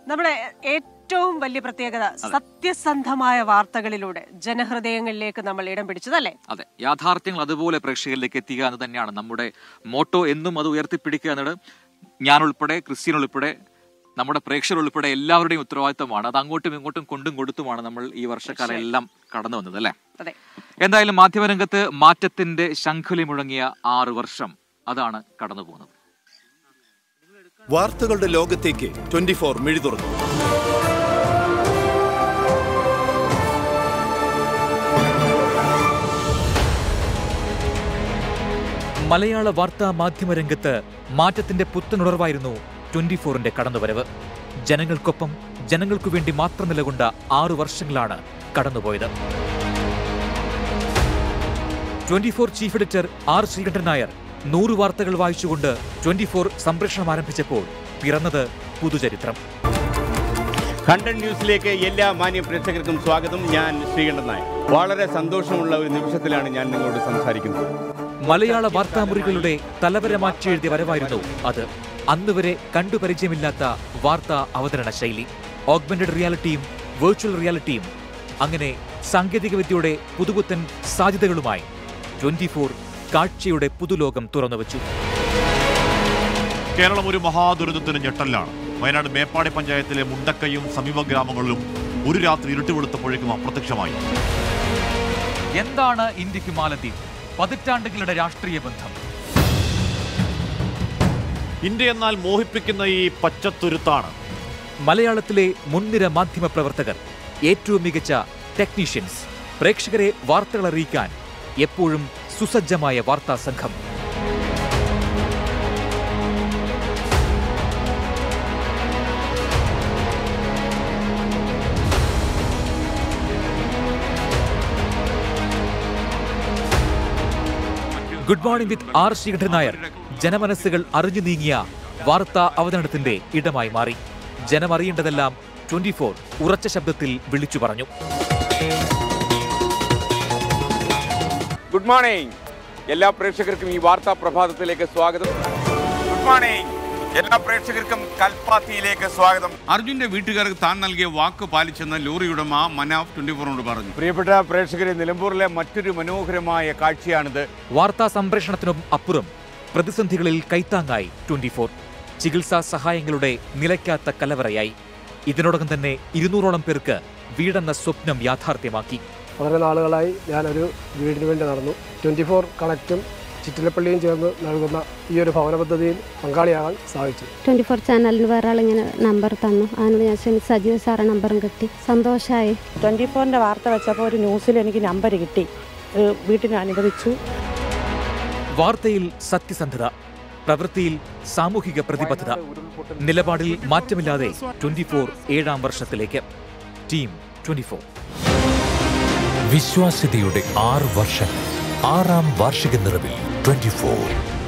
നമ്മുടെ ഏറ്റവും വലിയ പ്രത്യേകത സത്യസന്ധമായ വാർത്തകളിലൂടെ ജനഹൃദയങ്ങളിലേക്ക് നമ്മൾ ഇടം പിടിച്ചതല്ലേ അതെ യാഥാർത്ഥ്യങ്ങൾ അതുപോലെ പ്രേക്ഷകരിലേക്ക് എത്തിക്കുക എന്ന് തന്നെയാണ് നമ്മുടെ മോട്ടോ എന്നും അത് ഉയർത്തിപ്പിടിക്കുക എന്നത് ഞാൻ ഉൾപ്പെടെ ക്രിസ്ത്യൻ ഉൾപ്പെടെ നമ്മുടെ പ്രേക്ഷകർ ഉൾപ്പെടെ എല്ലാവരുടെയും ഉത്തരവാദിത്തമാണ് അത് അങ്ങോട്ടും ഇങ്ങോട്ടും കൊണ്ടും കൊടുത്തുമാണ് നമ്മൾ ഈ വർഷക്കാലം എല്ലാം കടന്നു വന്നത് അല്ലേ അതെ എന്തായാലും മാധ്യമരംഗത്ത് മാറ്റത്തിന്റെ ശംഖുലി മുഴങ്ങിയ ആറ് വർഷം അതാണ് കടന്നു പോകുന്നത് വാർത്തകളുടെ ലോകത്തേക്ക് ട്വന്റി ഫോർ മിഴി തുറന്നു മലയാള വാർത്താ മാധ്യമരംഗത്ത് മാറ്റത്തിന്റെ പുത്തനുണർവായിരുന്നു ട്വന്റി ഫോറിന്റെ കടന്നുവരവ് ജനങ്ങൾക്കൊപ്പം ജനങ്ങൾക്കു വേണ്ടി മാത്രം നിലകൊണ്ട ആറു വർഷങ്ങളാണ് കടന്നുപോയത് twenty four chief editor R Sreekandan Nair നൂറ് വാർത്തകൾ വായിച്ചുകൊണ്ട് ട്വന്റി ഫോർ സംപ്രേഷണം ആരംഭിച്ചപ്പോൾ പിറന്നത് പുതുചരിത്രം ഹൺഡ്രഡ് ന്യൂസിലേക്ക് എല്ലാ മാന്യ പ്രേക്ഷകർക്കും സ്വാഗതം ഞാൻ ശ്രീകണ്ഠൻ നായർ വളരെ സന്തോഷമുള്ള ഒരു നിമിഷത്തിലാണ് ഞാൻ നിങ്ങളോട് സംസാരിക്കുന്നത് മലയാള വാർത്താമുറികളുടെ തലവര മാറ്റിയെഴുതിയ വരവായിരുന്നു അത് അന്നുവരെ കണ്ടുപരിചയമില്ലാത്ത വാർത്താ അവതരണ ശൈലി ഓഗ്മെന്റഡ് റിയാലിറ്റിയും വെർച്വൽ റിയാലിറ്റിയും അങ്ങനെ സാങ്കേതികവിദ്യയുടെ പുതുപുത്തൻ സാധ്യതകളുമായി ട്വന്റി ഫോർ കാഴ്ചയുടെ പുതുലോകം തുറന്നുവച്ചു കേരളം ഒരു മഹാദുരന്തത്തിന് ഞെട്ടലാണ് വയനാട് മേപ്പാടി പഞ്ചായത്തിലെ മുണ്ടക്കയും സമീപ ഗ്രാമങ്ങളിലും ഒരു രാത്രി ഇരുട്ടുവെളുത്തപ്പോഴേക്കും അപ്രത്യക്ഷമായി എന്താണ് ഇന്ത്യക്ക് മാലദ്വീപ് പതിറ്റാണ്ടുകളുടെ രാഷ്ട്രീയ ബന്ധം ഇന്ത്യ എന്നാൽ മോഹിപ്പിക്കുന്ന ഈ പച്ചത്തുരുത്താണ് മലയാളത്തിലെ മുൻനിര മാധ്യമ പ്രവർത്തകർ ഏറ്റവും മികച്ച ടെക്നീഷ്യൻസ് പ്രേക്ഷകരെ വാർത്തകൾ അറിയിക്കാൻ എപ്പോഴും സുസജ്ജമായ വാർത്താ സംഘം good morning with R Sreekandan Nair ജനമനസ്സുകൾ അറിഞ്ഞു നീങ്ങിയ വാർത്താ അവതരണത്തിന്റെ ഇടമായി മാറി ജനമറിയേണ്ടതെല്ലാം ട്വന്റി ഫോർ ഉറച്ച ശബ്ദത്തിൽ വിളിച്ചു പറഞ്ഞു ഗുഡ് മോർണിംഗ് എല്ലാ പ്രേക്ഷകർക്കും ഈ വാർത്താ പ്രഭാതത്തിലേക്ക് സ്വാഗതം ഗുഡ് മോർണിംഗ് എല്ലാ പ്രേക്ഷകർക്കും കൽപ്പാത്തിയിലേക്ക് സ്വാഗതം അർജുന്റെ വീട്ടുകാർക്ക് താൻ നൽകിയ വാക്ക് പാലിച്ചെന്ന് ലോറി ഉടമ മനാഫ് ട്വന്റി ഫോറിനോട് പറഞ്ഞു പ്രിയപ്പെട്ട പ്രേക്ഷകരെ നിലമ്പൂരിലെ മറ്റൊരു മനോഹരമായ കാഴ്ചയാണിത് വാർത്താ സംപ്രേഷണത്തിനും അപ്പുറം പ്രതിസന്ധികളിൽ കൈത്താങ്ങായി ട്വന്റി ഫോർ ചികിത്സാ സഹായങ്ങളുടെ നിലയ്ക്കാത്ത കലവറയായി ഇതിനോടകം തന്നെ ഇരുന്നൂറോളം പേർക്ക് വീടെന്ന സ്വപ്നം യാഥാർത്ഥ്യമാക്കി വളരെ നാളുകളായി ഞാനൊരു വീടിന് വേണ്ടി നടന്നു ട്വൻറ്റി ഫോർ കണക്റ്റും ചിറ്റിലപ്പള്ളിയും ചേർന്ന് നൽകുന്ന ഈ ഒരു ഭവന പദ്ധതിയിൽ പങ്കാളിയാകാൻ സാധിച്ചു ട്വൻറ്റി ഫോർ ചാനലിന് വേറെ ആളിങ്ങനെ നമ്പർ തന്നു അതിനോട് ഞാൻ ശ്രമിച്ച് സജീവ് സാറെ നമ്പറും കിട്ടി സന്തോഷമായി ട്വൻറ്റി ഫോറിൻ്റെ വാർത്ത വെച്ചപ്പോൾ ഒരു ന്യൂസിൽ എനിക്ക് നമ്പർ കിട്ടി ഒരു വീട്ടിന് അനുവദിച്ചു വാർത്തയിൽ സത്യസന്ധത പ്രവൃത്തിയിൽ സാമൂഹിക പ്രതിബദ്ധത നിലപാടിൽ മാറ്റമില്ലാതെ ട്വന്റി ഫോർ ഏഴാം വർഷത്തിലേക്ക് ടീം ട്വന്റി ഫോർ വിശ്വാസ്യതയുടെ ആറ് വർഷങ്ങൾ ആറാം വാർഷിക നിറവിൽ ട്വന്റി ഫോർ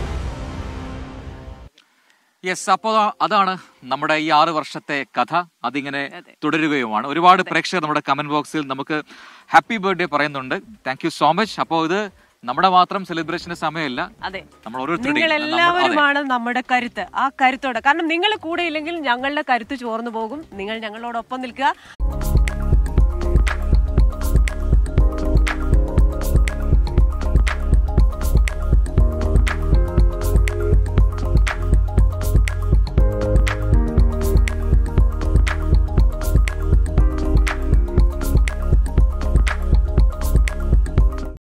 യെസ് അപ്പോൾ അതാണ് നമ്മുടെ ഈ ആറ് വർഷത്തെ കഥ അതിങ്ങനെ തുടരുകയുമാണ് ഒരുപാട് പ്രേക്ഷകർ നമ്മുടെ കമന്റ് ബോക്സിൽ നമുക്ക് ഹാപ്പി ബർത്ത്ഡേ പറയുന്നുണ്ട് താങ്ക് യു സോ മച്ച് അപ്പോൾ ഇത് നമ്മുടെ മാത്രം സെലിബ്രേഷന് സമയമില്ല അതെ നമ്മൾ നിങ്ങൾ ഓരോരുത്തരുടെയും നമ്മൾ- അതെ. എല്ലാവരുമാണ് നമ്മുടെ കരുത്ത് ആ കരുത്തോടെ കാരണം നിങ്ങൾ കൂടെ ഇല്ലെങ്കിൽ ഞങ്ങളുടെ കരുത്ത് ചോർന്നു പോകും നിങ്ങൾ ഞങ്ങളോടൊപ്പം നിൽക്കുക